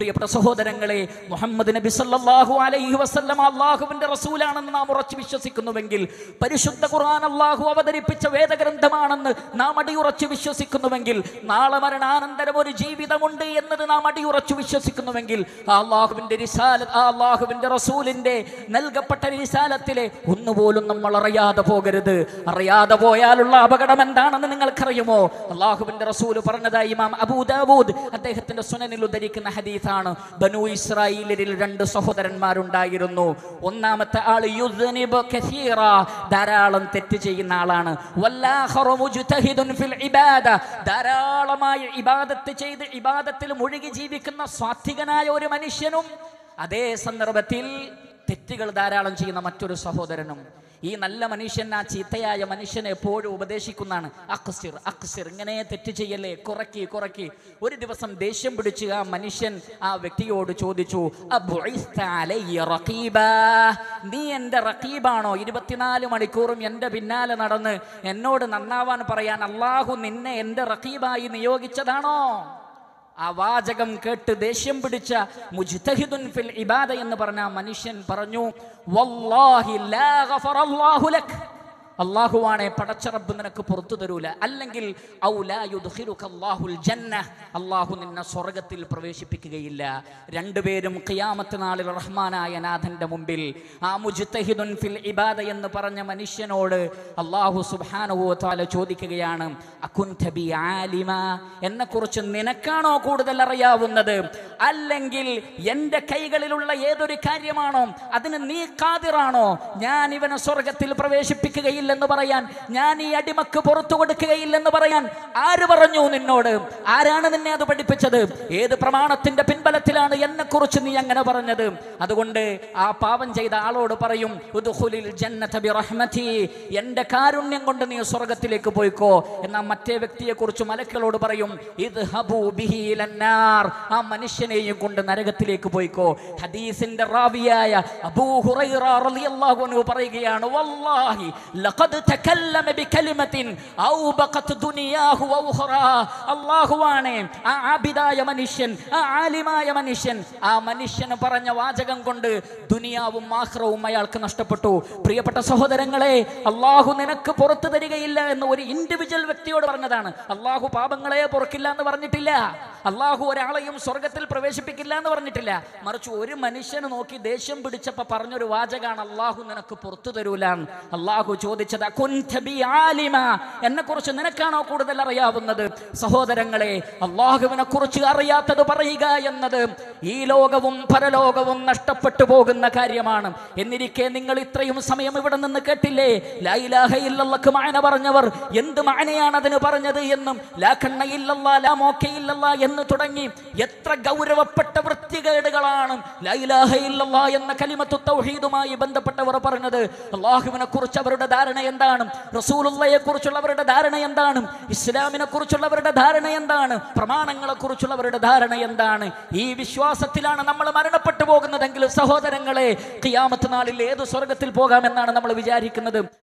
പ്രിയപ്പെട്ട സഹോദരങ്ങളെ മുഹമ്മദ് നബി സല്ലല്ലാഹു അലൈഹി വസല്ലം അള്ളാഹുവിന്റെ റസൂലാണെന്ന് നാം ഉറച്ചു വിശ്വസിക്കുന്നുവെങ്കിൽ പരിശുദ്ധ ഖുർആൻ അള്ളാഹു അവതരിപ്പിച്ച വേദഗ്രന്ഥമാണെന്ന് നാം അടിയുറച്ചു വിശ്വസിക്കുന്നുവെങ്കിൽ നാളെ മരണാനന്തരം ഒരു ജീവിതമുണ്ട് എന്നത് നാം അടിയുറച്ചു വിശ്വസിക്കുന്നുവെങ്കിൽ ആ അള്ളാഹുവിന്റെ റിസാല ആ അള്ളാഹുവിന്റെ റസൂലിന്റെ നൽകപ്പെട്ട റിസാലത്തിലെ ഒന്നുപോലും നമ്മൾ അറിയാതെ പോകരുത് അറിയാതെ പോയാലുള്ള അപകടം എന്താണെന്ന് നിങ്ങൾക്കറിയുമോ അള്ളാഹുവിന്റെ റസൂല് പറഞ്ഞതായി ഇമാം അബൂദാവൂദ് അദ്ദേഹത്തിന്റെ സുനനിൽ ഉദ്ധരിക്കുന്ന ഹദീസാണ് ബനു ഇസ്രായേലിൽ രണ്ട് സഹോദരന്മാരുണ്ടായിരുന്നു ഒന്നാമത്തെ ആൾ യുദ്നിബ് കസീറ ധാരാളം തെറ്റ് ചെയ്യുന്ന ആളാണ് വല്ലാഖറു മുജ്തഹിദുൻ ഫിൽ ഇബാദ ധാരാളമായി ഇബാദത്ത് ചെയ്ത് ഇബാദത്തിൽ മുഴുകി ജീവിക്കുന്ന സ്വാത്വികനായ ഒരു മനുഷ്യനും അതേ സന്ദർഭത്തിൽ തെറ്റുകൾ ധാരാളം ചെയ്യുന്ന മറ്റൊരു സഹോദരനും ഈ നല്ല മനുഷ്യൻ ആ ചീത്തയായ മനുഷ്യനെ എപ്പോഴും ഉപദേശിക്കുന്നതാണ് അക്സിർ അക്സിർ ഇങ്ങനെ തെറ്റ് ചെയ്യല്ലേ കുറക്കി കുറക്കി ഒരു ദിവസം ദേഷ്യം പിടിച്ച് ആ മനുഷ്യൻ ആ വ്യക്തിയോട് ചോദിച്ചു "അബുഇസ്ത അലയ്യ റഖീബാ?" നീ എൻ്റെ റഖീബാണോ ഇരുപത്തിനാല് മണിക്കൂറും എൻ്റെ പിന്നാലെ നടന്ന് എന്നോട് നന്നാവാൻ പറയാൻ അള്ളാഹു നിന്നെ എൻ്റെ റഖീബായി നിയോഗിച്ചതാണോ ആ വാചകം കേട്ട് ദേഷ്യം പിടിച്ച മുജ്തഹിദുൻ ഫിൽ ഇബാദ എന്ന് പറഞ്ഞ ആ മനുഷ്യൻ പറഞ്ഞു വല്ലാഹി ലാ ഗഫറല്ലാഹു ലക് അള്ളാഹുവാണെ പടച്ചറബ് നിനക്ക് പുറത്തു തരൂല അല്ലെങ്കിൽ ഔ ലാ യുദ്ഖിലുക അല്ലാഹുൽ ജന്ന അള്ളാഹു നിന്നെ സ്വർഗത്തിൽ പ്രവേശിപ്പിക്കുകയില്ല രണ്ടുപേരും ഖിയാമത്ത് നാളിൽ റഹ്മാനായ നാഥന്റെ മുമ്പിൽ ആ മുജ്തഹിദുൻ ഫിൽ ഇബാദ എന്ന് പറഞ്ഞ മനുഷ്യനോട് അള്ളാഹു സുബ്ഹാനഹു വതആല ചോദിക്കുകയാണ് അകുൻത ബി ആലിമ എന്നെ കുറിച്ച് നിനക്കാണോ കൂടുതൽ അറിയാവുന്നത് അല്ലെങ്കിൽ എൻ്റെ കൈകളിലുള്ള ഏതൊരു കാര്യമാണോ അതിന് നീ കാതിറാണോ ഞാൻ ഇവനെ സ്വർഗത്തിൽ പ്രവേശിപ്പിക്കുകയില്ലെന്ന് പറയാൻ ഞാൻ ഈ അടിമക്ക് പുറത്തു കൊടുക്കുകയില്ലെന്ന് പറയാൻ ആര് പറഞ്ഞു നിന്നോട് ആരാണ് നിന്നെ അത് പഠിപ്പിച്ചത് ഏത് പ്രമാണത്തിന്റെ പിൻബലത്തിലാണ് എന്നെ കുറിച്ച് നീ അങ്ങനെ പറഞ്ഞത് അതുകൊണ്ട് ആ പാപം ചെയ്ത ആളോട് പറയും ഉദ്ഖുലിൽ ജന്നത ബിറഹ്മതി എന്റെ കാരുണ്യം കൊണ്ട് നീ സ്വർഗത്തിലേക്ക് പോയിക്കോ എന്നാൽ മറ്റേ വ്യക്തിയെ കുറിച്ച് മലക്കളോട് പറയും ഇദ്ഹബൂ ബിഹി ഇലന്നാർ ആ മനുഷ്യനെയും കൊണ്ട് നരകത്തിലേക്ക് പോയിക്കോ ഹദീസിന്റെ റാവിയായ അബൂ ഹുറൈറ റളിയല്ലാഹു അൻഹു പറയുകയാണ് വല്ലാഹി ലഖദ് തകല്ലമ ബികലിമത്തിൻ ഔബഖത് ദുനിയാഹു വഉഖറാ അല്ലാഹുവാണ് ആ ആബിദായ മനുഷ്യൻ ആ ആലിമായ മനുഷ്യൻ ആ മനുഷ്യൻ പറഞ്ഞ വാചകം കൊണ്ട് ദുനിയാവും ആഖിറവും അയാൾക്ക് നഷ്ടപ്പെട്ടു പ്രിയപ്പെട്ട സഹോദരങ്ങളെ അള്ളാഹു നിനക്ക് പുറത്തു തരികയില്ല എന്ന് ഒരു ഇൻഡിവിജ്വൽ വ്യക്തിയോട് പറഞ്ഞതാണ് അള്ളാഹു പാപങ്ങളെ പൊറുക്കില്ല എന്ന് പറഞ്ഞിട്ടില്ല അള്ളാഹു ഒരാളെയും സ്വർഗത്തിൽ പ്രവേശിപ്പിക്കില്ല എന്ന് പറഞ്ഞിട്ടില്ല മറിച്ച് ഒരു മനുഷ്യനെ നോക്കി ദേഷ്യം പിടിച്ചപ്പോ പറഞ്ഞൊരു വാചകാണ് അള്ളാഹു നിനക്ക് പുറത്തു തരൂല അള്ളാഹു ചോദിച്ചത് "അകുൻത ബി ആലിമ?" എന്നെ കുറിച്ച് നിനക്കാണോ കൂടുതൽ അറിയാവുന്നത് സഹോദരങ്ങളെ അള്ളാഹുവിനെ കുറിച്ച് അറിയാത്തത് പറയുക എന്നത് ഈ ലോകവും പരലോകവും നഷ്ടപ്പെട്ടു പോകുന്ന കാര്യമാണ് എന്നിരിക്കെ നിങ്ങൾ ഇത്രയും സമയം ഇവിടെ നിന്ന് കേട്ടില്ലേ ലാ ഇലാഹ ഇല്ലല്ലക്ക് മാന പറഞ്ഞവർ എന്ത് മാനയാണ് അതിന് പറഞ്ഞത് എന്നും ലാ കണ്ണ ഇല്ലല്ലാ ലാ മോക്ക ഇല്ലല്ലാ എന്ന് തുടങ്ങി എത്ര ഗൗരവപ്പെട്ട വൃത്തികേടുകളാണ് ലാ ഇലാഹ ഇല്ലല്ലാ എന്ന കലിമത്തു തൗഹീദുമായി ബന്ധപ്പെട്ടവർ പറഞ്ഞത് അള്ളാഹുവിനെ കുറിച്ച് അവരുടെ ധാരണ എന്താണ് റസൂലുള്ളയെ കുറിച്ചുള്ളവരുടെ ധാരണ എന്താണ് ഇസ്ലാമിനെ കുറിച്ചുള്ളവരുടെ ധാരണ എന്താണ് പ്രമാണങ്ങളെ കുറിച്ചുള്ളവരുടെ ധാരണ എന്താണ് ഈ വിശ്വാസത്തിലാണ് നമ്മൾ മരണപ്പെട്ടു പോകുന്നതെങ്കിൽ സഹോദരങ്ങളെ ഖിയാമത്ത് നാളിൽ ഏത് സ്വർഗത്തിൽ പോകാമെന്നാണ് നമ്മൾ വിചാരിക്കുന്നത്